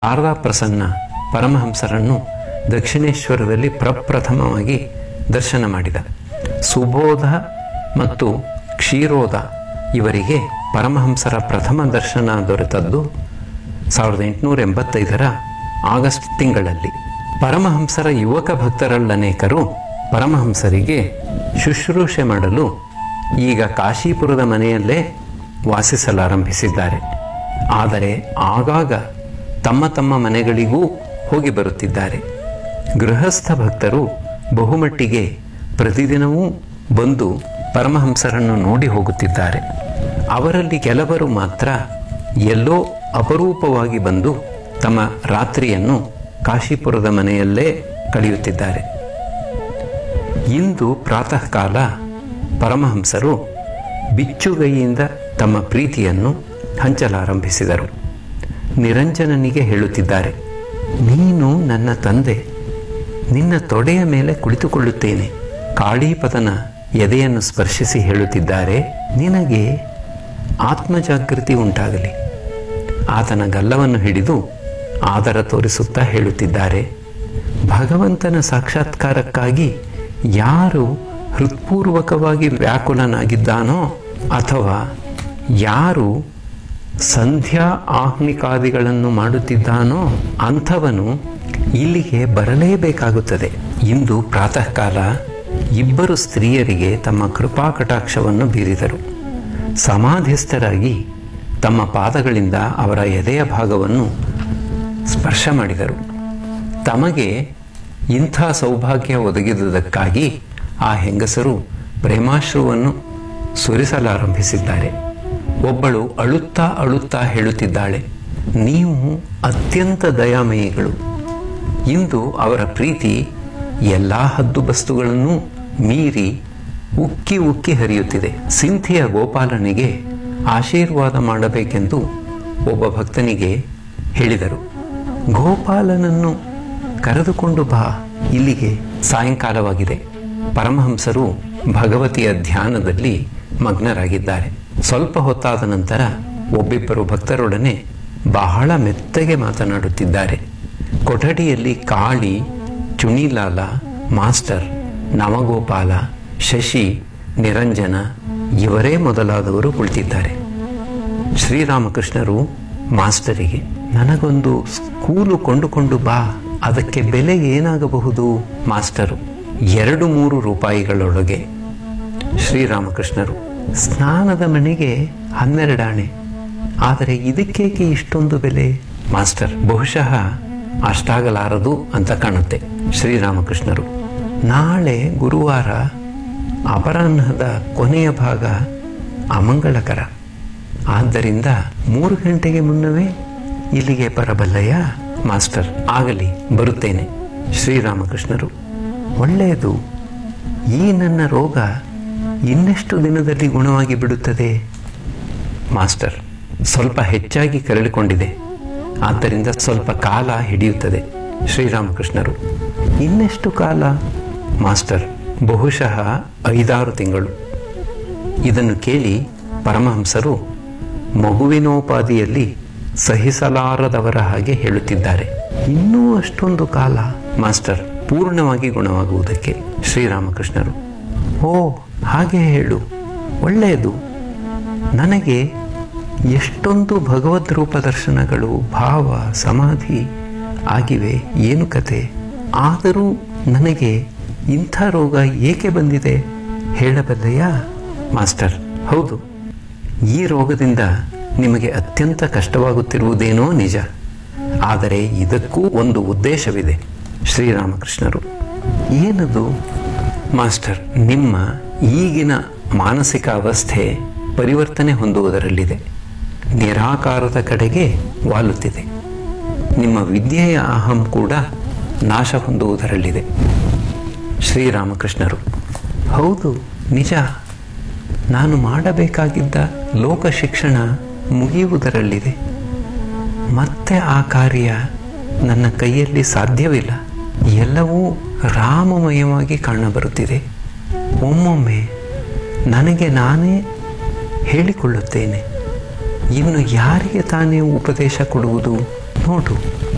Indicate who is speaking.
Speaker 1: ಶಾರದಾ ಪ್ರಸನ್ನ ಪರಮಹಂಸರನ್ನು ದಕ್ಷಿಣೇಶ್ವರದಲ್ಲಿ ಪ್ರಪ್ರಥಮವಾಗಿ ದರ್ಶನ ಮಾಡಿದ ಸುಬೋಧ ಮತ್ತು ಕ್ಷೀರೋದ ಇವರಿಗೆ ಪರಮಹಂಸರ ಪ್ರಥಮ ದರ್ಶನ ದೊರೆತದ್ದು ಸಾವಿರದ ಎಂಟುನೂರ ಎಂಬತ್ತೈದರ ಆಗಸ್ಟ್ ತಿಂಗಳಲ್ಲಿ ಪರಮಹಂಸರ ಯುವಕ ಭಕ್ತರಲ್ಲನೇಕರು ಪರಮಹಂಸರಿಗೆ ಶುಶ್ರೂಷೆ ಮಾಡಲು ಈಗ ಕಾಶೀಪುರದ ಮನೆಯಲ್ಲೇ ವಾಸಿಸಲಾರಂಭಿಸಿದ್ದಾರೆ ಆದರೆ ಆಗಾಗ ತಮ್ಮ ತಮ್ಮ ಮನೆಗಳಿಗೂ ಹೋಗಿ ಬರುತ್ತಿದ್ದಾರೆ ಗೃಹಸ್ಥ ಭಕ್ತರು ಬಹುಮಟ್ಟಿಗೆ ಪ್ರತಿದಿನವೂ ಬಂದು ಪರಮಹಂಸರನ್ನು ನೋಡಿ ಹೋಗುತ್ತಿದ್ದಾರೆ ಅವರಲ್ಲಿ ಕೆಲವರು ಮಾತ್ರ ಎಲ್ಲೋ ಅಪರೂಪವಾಗಿ ಬಂದು ತಮ್ಮ ರಾತ್ರಿಯನ್ನು ಕಾಶೀಪುರದ ಮನೆಯಲ್ಲೇ ಕಳೆಯುತ್ತಿದ್ದಾರೆ ಇಂದು ಪ್ರಾತಃ ಕಾಲ ಪರಮಹಂಸರು ಬಿಚ್ಚುಗೈಯಿಂದ ತಮ್ಮ ಪ್ರೀತಿಯನ್ನು ಹಂಚಲಾರಂಭಿಸಿದರು ನಿರಂಜನನಿಗೆ ಹೇಳುತ್ತಿದ್ದಾರೆ ನೀನು ನನ್ನ ತಂದೆ ನಿನ್ನ ತೊಡೆಯ ಮೇಲೆ ಕುಳಿತುಕೊಳ್ಳುತ್ತೇನೆ ಕಾಳೀಪದನ ಎದೆಯನ್ನು ಸ್ಪರ್ಶಿಸಿ ಹೇಳುತ್ತಿದ್ದಾರೆ ನಿನಗೆ ಆತ್ಮಜಾಗೃತಿ ಉಂಟಾಗಲಿ ಆತನ ಗಲ್ಲವನ್ನು ಹಿಡಿದು ಆದರ ತೋರಿಸುತ್ತಾ ಹೇಳುತ್ತಿದ್ದಾರೆ ಭಗವಂತನ ಸಾಕ್ಷಾತ್ಕಾರಕ್ಕಾಗಿ ಯಾರು ಹೃತ್ಪೂರ್ವಕವಾಗಿ ವ್ಯಾಕುಲನಾಗಿದ್ದಾನೋ ಅಥವಾ ಯಾರು ಸಂಧ್ಯಾ ಆಹ್ನಿಕಾದಿಗಳನ್ನು ಮಾಡುತ್ತಿದ್ದಾನೋ ಅಂಥವನು ಇಲ್ಲಿಗೆ ಬರಲೇಬೇಕಾಗುತ್ತದೆ ಇಂದು ಪ್ರಾತಃ ಕಾಲ ಇಬ್ಬರು ಸ್ತ್ರೀಯರಿಗೆ ತಮ್ಮ ಕೃಪಾ ಕಟಾಕ್ಷವನ್ನು ಬೀರಿದರು ಸಮಾಧಿಸ್ಥರಾಗಿ ತಮ್ಮ ಪಾದಗಳಿಂದ ಅವರ ಎದೆಯ ಭಾಗವನ್ನು ಸ್ಪರ್ಶ ಮಾಡಿದರು ತಮಗೆ ಇಂಥ ಸೌಭಾಗ್ಯ ಒದಗಿದುದಕ್ಕಾಗಿ ಆ ಹೆಂಗಸರು ಪ್ರೇಮಾಶ್ರುವನ್ನು ಸುರಿಸಲಾರಂಭಿಸಿದ್ದಾರೆ ಒಬ್ಬಳು ಅಳುತ್ತಾ ಅಳುತ್ತಾ ಹೇಳುತ್ತಿದ್ದಾಳೆ ನೀವು ಅತ್ಯಂತ ದಯಾಮಯಿಗಳು ಇಂದು ಅವರ ಪ್ರೀತಿ ಎಲ್ಲ ಹದ್ದುಬಸ್ತುಗಳನ್ನು ಮೀರಿ ಉಕ್ಕಿ ಉಕ್ಕಿ ಹರಿಯುತ್ತಿದೆ ಸಿಂಥಿಯ ಗೋಪಾಲನಿಗೆ ಆಶೀರ್ವಾದ ಮಾಡಬೇಕೆಂದು ಒಬ್ಬ ಭಕ್ತನಿಗೆ ಹೇಳಿದರು ಗೋಪಾಲನನ್ನು ಕರೆದುಕೊಂಡು ಬಾ ಇಲ್ಲಿಗೆ ಸಾಯಂಕಾಲವಾಗಿದೆ ಪರಮಹಂಸರು ಭಗವತಿಯ ಧ್ಯಾನದಲ್ಲಿ ಮಗ್ನರಾಗಿದ್ದಾರೆ ಸ್ವಲ್ಪ ಹೊತ್ತಾದ ನಂತರ ಒಬ್ಬಿಬ್ಬರು ಭಕ್ತರೊಡನೆ ಬಹಳ ಮೆತ್ತಗೆ ಮಾತನಾಡುತ್ತಿದ್ದಾರೆ ಕೊಠಡಿಯಲ್ಲಿ ಕಾಳಿ ಚುಣಿಲಾಲ ಮಾಸ್ಟರ್ ನವಗೋಪಾಲ ಶಶಿ ನಿರಂಜನ ಇವರೇ ಮೊದಲಾದವರು ಕುಳಿತಿದ್ದಾರೆ ಶ್ರೀರಾಮಕೃಷ್ಣರು ಮಾಸ್ಟರಿಗೆ ನನಗೊಂದು ಸ್ಕೂಲು ಕೊಂಡುಕೊಂಡು ಬಾ ಅದಕ್ಕೆ ಬೆಲೆ ಏನಾಗಬಹುದು ಮಾಸ್ಟರು ಎರಡು ಮೂರು ರೂಪಾಯಿಗಳೊಳಗೆ ಶ್ರೀರಾಮಕೃಷ್ಣರು ಸ್ನಾನದ ಮನೆಗೆ ಹನ್ನೆರಡಾಣೆ ಆದರೆ ಇದಕ್ಕೇಕೆ ಇಷ್ಟೊಂದು ಬೆಲೆ ಮಾಸ್ಟರ್ ಬಹುಶಃ ಅಷ್ಟಾಗಲಾರದು ಅಂತ ಕಾಣುತ್ತೆ ಶ್ರೀರಾಮಕೃಷ್ಣರು ನಾಳೆ ಗುರುವಾರ ಅಪರಾಹ್ನದ ಕೊನೆಯ ಭಾಗ ಅಮಂಗಳಕರ ಆದ್ದರಿಂದ ಮೂರು ಗಂಟೆಗೆ ಮುನ್ನವೇ ಇಲ್ಲಿಗೆ ಬರಬಲ್ಲಯ್ಯ ಮಾಸ್ಟರ್ ಆಗಲಿ ಬರುತ್ತೇನೆ ಶ್ರೀರಾಮಕೃಷ್ಣರು ಒಳ್ಳೆಯದು ಈ ನನ್ನ ರೋಗ ಇನ್ನೆಷ್ಟು ದಿನದಲ್ಲಿ ಗುಣವಾಗಿ ಬಿಡುತ್ತದೆ ಮಾಸ್ಟರ್ ಸ್ವಲ್ಪ ಹೆಚ್ಚಾಗಿ ಕರಳಿಕೊಂಡಿದೆ ಆದ್ದರಿಂದ ಸ್ವಲ್ಪ ಕಾಲ ಹಿಡಿಯುತ್ತದೆ ಶ್ರೀರಾಮಕೃಷ್ಣರು ಇನ್ನೆಷ್ಟು ಕಾಲ ಮಾಸ್ಟರ್ ಬಹುಶಃ ಐದಾರು ತಿಂಗಳು ಇದನ್ನು ಕೇಳಿ ಪರಮಹಂಸರು ಮಗುವಿನೋಪಾದಿಯಲ್ಲಿ ಸಹಿಸಲಾರದವರ ಹಾಗೆ ಹೇಳುತ್ತಿದ್ದಾರೆ ಇನ್ನೂ ಅಷ್ಟೊಂದು ಕಾಲ ಮಾಸ್ಟರ್ ಪೂರ್ಣವಾಗಿ ಗುಣವಾಗುವುದಕ್ಕೆ ಶ್ರೀರಾಮಕೃಷ್ಣರು ಓ ಹಾಗೆ ಹೇಳು ಒಳ್ಳೆಯದು ನನಗೆ ಎಷ್ಟೊಂದು ಭಗವದ್ ರೂಪ ದರ್ಶನಗಳು ಭಾವ ಸಮಾಧಿ ಆಗಿವೆ ಏನು ಕತೆ ಆದರೂ ನನಗೆ ಇಂಥ ರೋಗ ಏಕೆ ಬಂದಿದೆ ಹೇಳಬಲ್ಲೆಯಾ ಮಾಸ್ಟರ್ ಹೌದು ಈ ರೋಗದಿಂದ ನಿಮಗೆ ಅತ್ಯಂತ ಕಷ್ಟವಾಗುತ್ತಿರುವುದೇನೋ ನಿಜ ಆದರೆ ಇದಕ್ಕೂ ಒಂದು ಉದ್ದೇಶವಿದೆ ಶ್ರೀರಾಮಕೃಷ್ಣರು ಏನದು ಮಾಸ್ಟರ್ ನಿಮ್ಮ ಈಗಿನ ಮಾನಸಿಕ ಅವಸ್ಥೆ ಪರಿವರ್ತನೆ ಹೊಂದುವುದರಲ್ಲಿದೆ ನಿರಾಕಾರದ ಕಡೆಗೆ ವಾಲುತ್ತಿದೆ ನಿಮ್ಮ ವಿದ್ಯೆಯ ಅಹಂ ಕೂಡ ನಾಶ ಹೊಂದುವುದರಲ್ಲಿದೆ ಶ್ರೀರಾಮಕೃಷ್ಣರು ಹೌದು ನಿಜ ನಾನು ಮಾಡಬೇಕಾಗಿದ್ದ ಲೋಕ ಶಿಕ್ಷಣ ಮುಗಿಯುವುದರಲ್ಲಿದೆ ಮತ್ತೆ ಆ ಕಾರ್ಯ ನನ್ನ ಕೈಯಲ್ಲಿ ಸಾಧ್ಯವಿಲ್ಲ ಎಲ್ಲವೂ ರಾಮಮಯವಾಗಿ ಕಾಣಬರುತ್ತಿದೆ ಒಮ್ಮೊಮ್ಮೆ ನನಗೆ ನಾನೇ ಹೇಳಿಕೊಳ್ಳುತ್ತೇನೆ ಇನ್ನು ಯಾರಿಗೆ ತಾನೇ ಉಪದೇಶ ಕೊಡುವುದು ನೋಡು